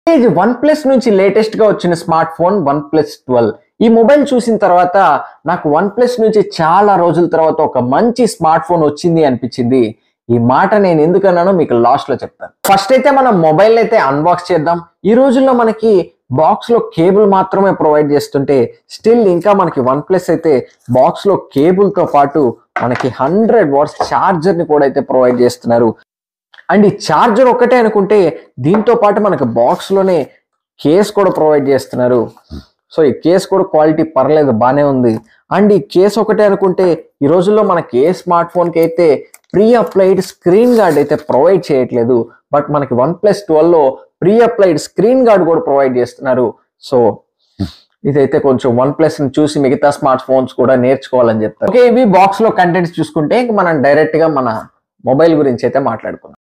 ఇది one plus నుంచి latest గా వచ్చిన smartphone OnePlus twelve ఈ మొబైల్ చూసిన తర్వాత నాకు వన్ ప్లస్ నుంచి చాలా రోజుల తర్వాత ఒక మంచి స్మార్ట్ ఫోన్ వచ్చింది అనిపించింది ఈ మాట నేను ఎందుకన్నానో మీకు లాస్ట్ లో చెప్తాను ఫస్ట్ అయితే మనం మొబైల్ అయితే అన్బాక్స్ చేద్దాం ఈ రోజుల్లో మనకి బాక్స్ లో కేబుల్ మాత్రమే ప్రొవైడ్ చేస్తుంటే స్టిల్ ఇంకా మనకి వన్ ప్లస్ అయితే బాక్స్ లో కేబుల్ తో పాటు మనకి హండ్రెడ్ వాట్స్ చార్జర్ ని కూడా అయితే ప్రొవైడ్ చేస్తున్నారు అండ్ ఈ చార్జర్ ఒక్కటే అనుకుంటే దీంతో పాటు మనకు బాక్స్ లోనే కేస్ కూడా ప్రొవైడ్ చేస్తున్నారు సో ఈ కేస్ కూడా క్వాలిటీ పర్లేదు బాగానే ఉంది అండ్ ఈ కేస్ ఒకటే అనుకుంటే ఈ రోజుల్లో మనకి ఏ స్మార్ట్ ఫోన్ కి అయితే ప్రీ అప్లైడ్ స్క్రీన్ గార్డ్ అయితే ప్రొవైడ్ చేయట్లేదు బట్ మనకి వన్ ప్లస్ ట్వెల్వ్ లో ప్రీ అప్లైడ్ స్క్రీన్ గార్డ్ కూడా ప్రొవైడ్ చేస్తున్నారు సో ఇదైతే కొంచెం వన్ ప్లస్ ని చూసి మిగతా స్మార్ట్ ఫోన్స్ కూడా నేర్చుకోవాలని చెప్తారు ఓకే ఇవి బాక్స్ లో కంటెంట్స్ చూసుకుంటే ఇంక మనం డైరెక్ట్ గా మన మొబైల్ గురించి అయితే మాట్లాడుకుందాం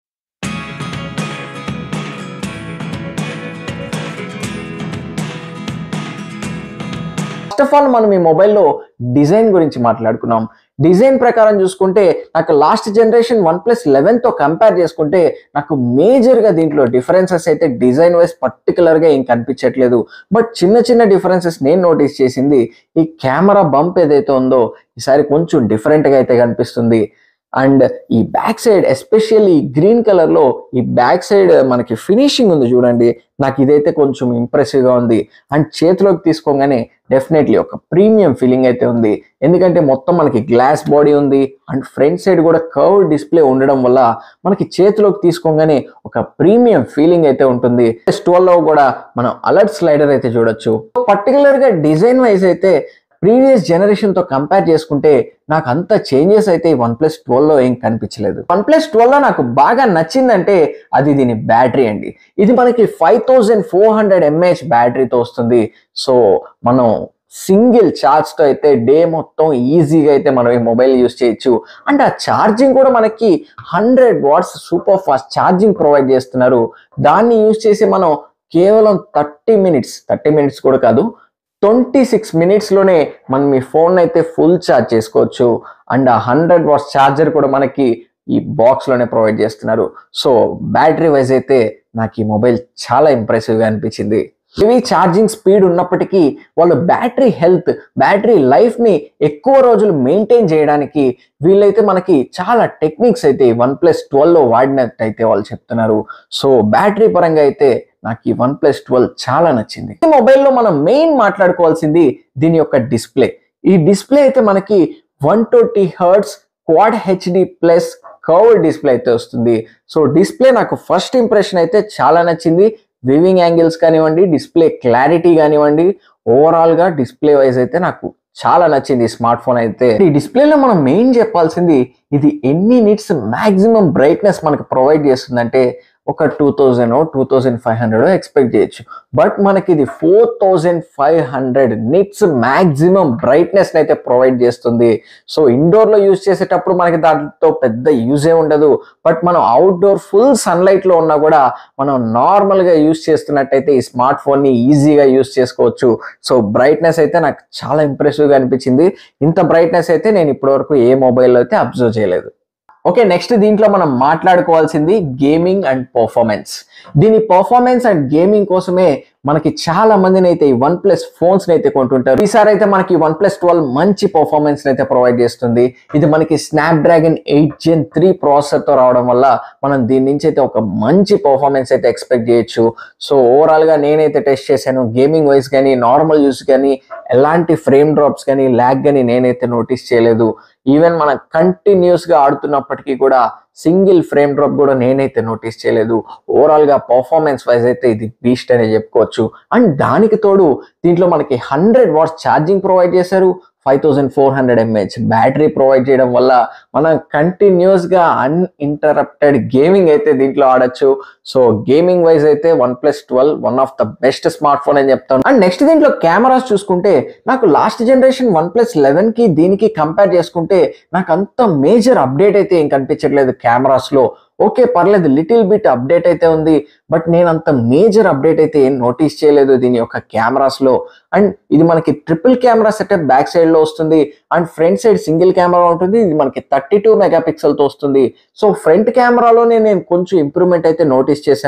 ఫస్ట్ ఆఫ్ ఆల్ మనం ఈ మొబైల్లో డిజైన్ గురించి మాట్లాడుకున్నాం డిజైన్ ప్రకారం చూసుకుంటే నాకు last generation OnePlus eleven తో కంపేర్ చేసుకుంటే నాకు మేజర్ గా దీంట్లో డిఫరెన్సెస్ అయితే డిజైన్ వైజ్ పర్టికులర్ గా ఏం కనిపించట్లేదు బట్ చిన్న చిన్న డిఫరెన్సెస్ నేను నోటీస్ చేసింది ఈ కెమెరా బంప్ ఏదైతే ఉందో ఈసారి కొంచెం డిఫరెంట్ గా అయితే కనిపిస్తుంది అండ్ ఈ back side especially green colour లో ఈ బ్యాక్ సైడ్ మనకి ఫినిషింగ్ ఉంది చూడండి నాకు ఇదైతే కొంచెం ఇంప్రెసివ్ గా ఉంది అండ్ చేతిలోకి తీసుకోగానే డెఫినెట్లీ ఒక ప్రీమియం ఫీలింగ్ అయితే ఉంది ఎందుకంటే మొత్తం మనకి గ్లాస్ బాడీ ఉంది అండ్ ఫ్రంట్ సైడ్ కూడా కర్వ్ డిస్ప్లే ఉండడం వల్ల మనకి చేతిలోకి తీసుకోగానే ఒక ప్రీమియం ఫీలింగ్ అయితే ఉంటుంది స్టోర్ లో కూడా మనం అలర్ట్ స్లైడర్ అయితే చూడొచ్చు పర్టికులర్ గా డిజైన్ వైజ్ అయితే ప్రీవియస్ జనరేషన్ తో కంపేర్ చేసుకుంటే నాకు అంత చేంజెస్ అయితే వన్ ప్లస్ ట్వెల్వ్ లో ఏం కనిపించలేదు వన్ ప్లస్ ట్వెల్వ్ లో నాకు బాగా నచ్చిందంటే అది దీని బ్యాటరీ అండి ఇది మనకి five thousand four hundred mAh బ్యాటరీతో వస్తుంది సో మనం సింగిల్ ఛార్జ్ తో అయితే డే మొత్తం ఈజీగా అయితే మనం ఈ మొబైల్ యూస్ చేయొచ్చు అండ్ ఆ ఛార్జింగ్ కూడా మనకి hundred watts super fast charging provide చేస్తున్నారు దాన్ని యూస్ చేసి మనం కేవలం థర్టీ మినిట్స్ థర్టీ మినిట్స్ కూడా కాదు ట్వంటీ సిక్స్ మినిట్స్లోనే మనం మీ ఫోన్ అయితే ఫుల్ ఛార్జ్ చేసుకోవచ్చు అండ్ ఆ హండ్రెడ్ వాట్స్ ఛార్జర్ కూడా మనకి ఈ బాక్స్లోనే ప్రొవైడ్ చేస్తున్నారు సో బ్యాటరీ వైజ్ అయితే నాకు ఈ మొబైల్ చాలా ఇంప్రెసివ్గా అనిపించింది ఇవి ఛార్జింగ్ స్పీడ్ ఉన్నప్పటికీ వాళ్ళు బ్యాటరీ హెల్త్ బ్యాటరీ లైఫ్ని ఎక్కువ రోజులు మెయింటైన్ చేయడానికి వీళ్ళైతే మనకి చాలా టెక్నిక్స్ అయితే వన్ ప్లస్ ట్వెల్వ్లో వాడినట్టయితే వాళ్ళు చెప్తున్నారు సో బ్యాటరీ పరంగా అయితే నాకు ఈ వన్ ప్లస్ ట్వెల్వ్ చాలా నచ్చింది ఈ మొబైల్లో మనం మెయిన్ మాట్లాడుకోవాల్సింది దీని యొక్క డిస్ప్లే ఈ డిస్ప్లే అయితే మనకి one twenty hertz quad HD plus curve display అయితే వస్తుంది సో డిస్ప్లే నాకు ఫస్ట్ ఇంప్రెషన్ అయితే చాలా నచ్చింది వివింగ్ యాంగిల్స్ కానివ్వండి డిస్ప్లే క్లారిటీ కానివ్వండి ఓవరాల్ గా డిస్ప్లే వైజ్ అయితే నాకు చాలా నచ్చింది ఈ స్మార్ట్ ఫోన్ అయితే ఈ డిస్ప్లేలో మనం మెయిన్ చెప్పాల్సింది ఇది ఎన్ని నిట్స్ మాక్సిమం బ్రైట్నెస్ మనకి ప్రొవైడ్ చేస్తుందంటే ఒక two thousand two thousand five hundred expect చేయొచ్చు బట్ మనకి ఇది four thousand five hundred nits maximum brightness అయితే ప్రొవైడ్ చేస్తుంది సో ఇండోర్ లో యూజ్ చేసేటప్పుడు మనకి దాంతో పెద్ద యూజే ఉండదు బట్ మనం అవుట్డోర్ ఫుల్ సన్లైట్ లో ఉన్నా కూడా మనం నార్మల్ గా యూజ్ చేస్తున్నట్టయితే ఈ స్మార్ట్ ఫోన్ ని ఈజీగా యూజ్ చేసుకోవచ్చు సో బ్రైట్నెస్ అయితే నాకు చాలా ఇంప్రెసివ్ గా అనిపించింది ఇంత బ్రైట్నెస్ అయితే నేను ఇప్పటివరకు ఏ మొబైల్లో అయితే అబ్జర్వ్ చేయలేదు ఓకే నెక్స్ట్ దీంట్లో మనం మాట్లాడుకోవాల్సింది గేమింగ్ అండ్ పర్ఫార్మెన్స్ దీని పర్ఫార్మెన్స్ అండ్ గేమింగ్ కోసమే మనకి చాలా మందిని అయితే ఈ వన్ ప్లస్ ఫోన్స్ అయితే కొంటుంటారు ఈసారి అయితే మనకి వన్ ప్లస్ ట్వెల్వ్ మంచి పర్ఫార్మెన్స్ అయితే ప్రొవైడ్ చేస్తుంది ఇది మనకి Snapdragon eight gen three processor తో రావడం వల్ల మనం దీని నుంచి అయితే ఒక మంచి పర్ఫార్మెన్స్ అయితే ఎక్స్పెక్ట్ చేయొచ్చు సో ఓవరాల్ గా నేనైతే టెస్ట్ చేశాను గేమింగ్ వైజ్ కానీ నార్మల్ యూస్ కానీ ఎలాంటి ఫ్రేమ్ డ్రాప్స్ కానీ ల్యాగ్ కానీ నేనైతే నోటీస్ చేయలేదు ఈవెన్ మనం కంటిన్యూస్ గా ఆడుతున్నప్పటికీ కూడా సింగిల్ ఫ్రేమ్ డ్రాప్ కూడా నేనైతే నోటీస్ చేయలేదు ఓవరాల్ గా పర్ఫార్మెన్స్ వైజ్ అయితే ఇది బీస్ట్ అనే చెప్పుకోవచ్చు అండ్ దానికి తోడు దీంట్లో మనకి హండ్రెడ్ వాట్స్ ఛార్జింగ్ ప్రొవైడ్ చేశారు five thousand four hundred mAh battery provide చేయడం వల్ల మనం కంటిన్యూస్ గా అన్ఇంటరప్టెడ్ గేమింగ్ అయితే దీంట్లో ఆడొచ్చు సో గేమింగ్ వైజ్ అయితే OnePlus twelve one of the best smartphone అని చెప్తాను అండ్ నెక్స్ట్ దీంట్లో కెమెరాస్ చూసుకుంటే నాకు last generation OnePlus eleven కి దీనికి కంపేర్ చేసుకుంటే నాకు అంత మేజర్ అప్డేట్ అయితే ఏం కనిపించట్లేదు కెమెరాస్ లో ఓకే పర్లేదు లిటిల్ బిట్ అప్డేట్ అయితే ఉంది బట్ నేను అంత మేజర్ అప్డేట్ అయితే ఏం నోటీస్ చేయలేదు దీని యొక్క కెమెరాస్ లో అండ్ ఇది మనకి triple camera setup back side లో వస్తుంది and front side single camera ఉంటుంది ఇది మనకి థర్టీ టూ మెగా తో వస్తుంది సో ఫ్రంట్ కెమెరాలోనే నేను కొంచెం ఇంప్రూవ్మెంట్ అయితే నోటీస్ చేశాను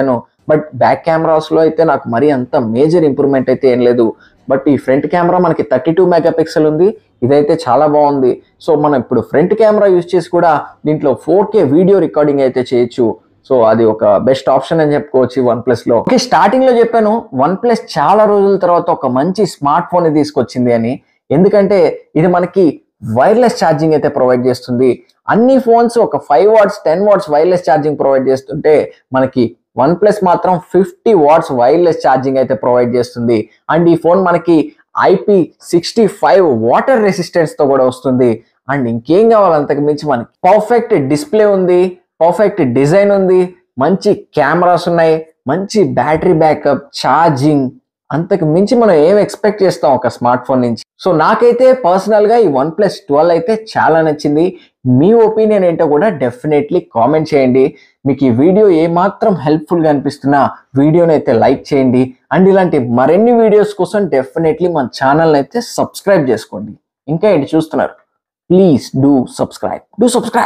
బట్ బ్యాక్ కెమెరాస్లో అయితే నాకు మరీ అంత మేజర్ ఇంప్రూవ్మెంట్ అయితే ఏం లేదు బట్ ఈ ఫ్రంట్ కెమెరా మనకి థర్టీ టూ మెగా పిక్సెల్ ఉంది ఇదైతే చాలా బాగుంది సో మనం ఇప్పుడు ఫ్రంట్ కెమెరా యూస్ చేసి కూడా దీంట్లో ఫోర్ కే వీడియో రికార్డింగ్ అయితే చేయొచ్చు సో అది ఒక బెస్ట్ ఆప్షన్ అని చెప్పుకోవచ్చు వన్ ప్లస్ లో ఓకే స్టార్టింగ్ లో చెప్పాను వన్ ప్లస్ చాలా రోజుల తర్వాత ఒక మంచి స్మార్ట్ ఫోన్ తీసుకొచ్చింది అని ఎందుకంటే ఇది మనకి వైర్లెస్ ఛార్జింగ్ అయితే ప్రొవైడ్ చేస్తుంది అన్ని ఫోన్స్ ఒక five watts ten watts wireless charging provide చేస్తుంటే మనకి వన్ ప్లస్ మాత్రం ఫిఫ్టీ వాట్స్ వైర్లెస్ ఛార్జింగ్ అయితే ప్రొవైడ్ చేస్తుంది అండ్ ఈ ఫోన్ మనకి IP sixty five water resistance తో కూడా వస్తుంది అండ్ ఇంకేం కావాలి అంతకు మించి మనకి పర్ఫెక్ట్ డిస్ప్లే ఉంది పర్ఫెక్ట్ డిజైన్ ఉంది మంచి కెమెరాస్ ఉన్నాయి మంచి బ్యాటరీ బ్యాకప్ ఛార్జింగ్ అంతకు మించి మనం ఏం ఎక్స్పెక్ట్ చేస్తాం ఒక స్మార్ట్ ఫోన్ నుంచి సో నాకైతే పర్సనల్ గా ఈ వన్ ప్లస్ ట్వెల్వ్ అయితే చాలా నచ్చింది మీ ఒపీనియన్ ఏంటో కూడా డెఫినెట్లీ కామెంట్ చేయండి మీకు ఈ వీడియో ఏమాత్రం హెల్ప్ఫుల్ గా అనిపిస్తున్నా వీడియోని అయితే లైక్ చేయండి అండ్ ఇలాంటి మరిన్ని వీడియోస్ కోసం డెఫినెట్లీ మన ఛానల్ అయితే సబ్స్క్రైబ్ చేసుకోండి ఇంకా ఏంటి చూస్తున్నారు please do subscribe do subscribe